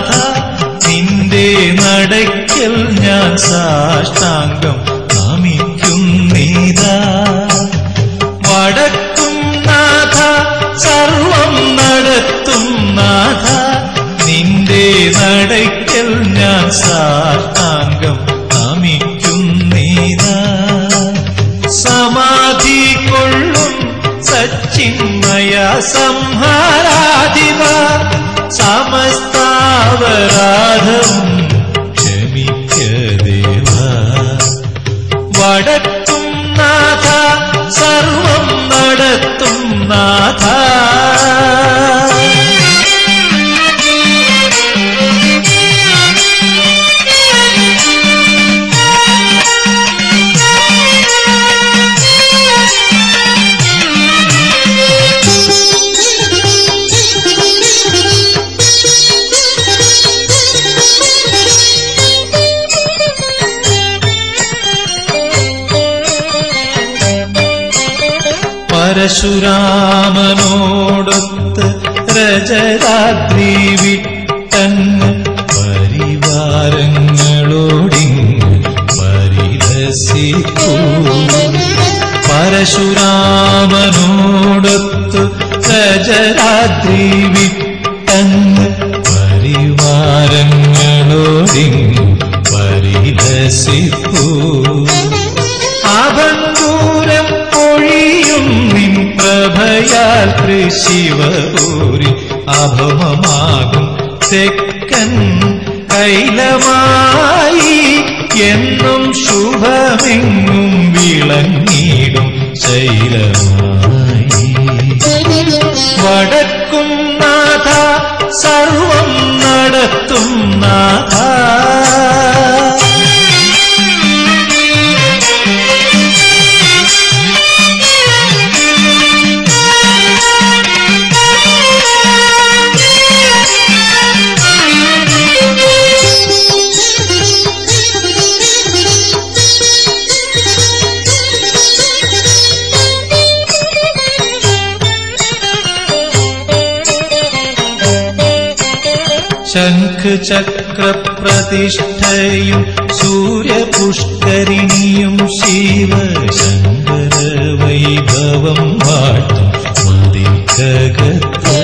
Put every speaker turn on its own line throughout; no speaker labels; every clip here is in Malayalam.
നാഥ നിന്റെ നടയ്ക്കൽ ഞാൻ സാഷ്ടാംഗം നമിക്കുന്നീതാ വടക്കും നാഥ സർവം നടത്തും നാഥ നിന്റെ നടയ്ക്കൽ ഞാൻ സാഷ്ടാംഗം നമിക്കുന്നീതാ സമാധി കൊള്ളും സച്ചിന്മയ സംഹാരാധിവ സമസ്താവരാധവും ക്ഷമിക്കദേവ വടക്കും നാഥ സർവം നടത്തും നാഥ പരശുരാമനോടൊത്ത് രജരാത്രി വിട്ടങ്ങ് പരിവാരങ്ങളോടിങ്ങ് പരിലസിക്കൂ പരശുരാമനോടൊത്ത് രജരാത്രി വിട്ടങ്ങ് പരിവാരങ്ങളോടിങ്ങ് പരിലസിക്കൂ അഭംഗൂരം പൊഴിയും നിൻ പ്രഭയാൽ കൃഷിവൂരി അഭമമാകും തെക്കൻ കൈലമായി എന്നും ശുഭമെങ്ങും വിളങ്ങിടും ശൈലമായി വടക്കും നാഥ സർവം നടത്തും നാഥ ശംഖ് ചക്ര പ്രതിഷ്ഠയും സൂര്യപുഷ്കരിണിയും ശിവശങ്കര വൈഭവം വാട്ടും മതിക്കകത്ത്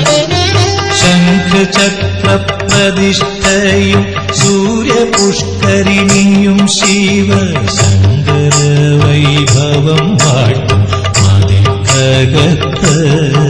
ശംഖ് ചക്ര പ്രതിഷ്ഠയും സൂര്യപുഷ്കരിണിയും ശിവശങ്കര വൈഭവം വാട്ടും മതിക്കകത്ത്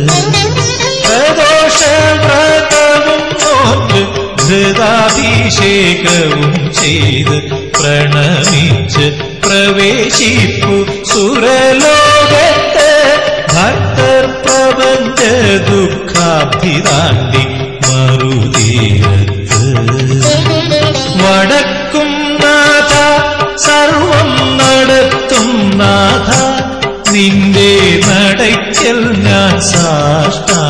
പ്രദോഷവ്രതവും നോറ്റ് ധൃതാഭിഷേകവും ചെയ്ത് പ്രണമിച്ച് പ്രവേശിപ്പു സുരലോകത്ത് ഭക്തർ പ്രപഞ്ച ദുഃഖാഭിതാണ്ടി മറുതീരത്ത് വടക്കും നാഥ സർവം നടത്തും നാഥ നിന്റെ നടയ്ക്കൽ ഞാൻ സാഷ്ടാ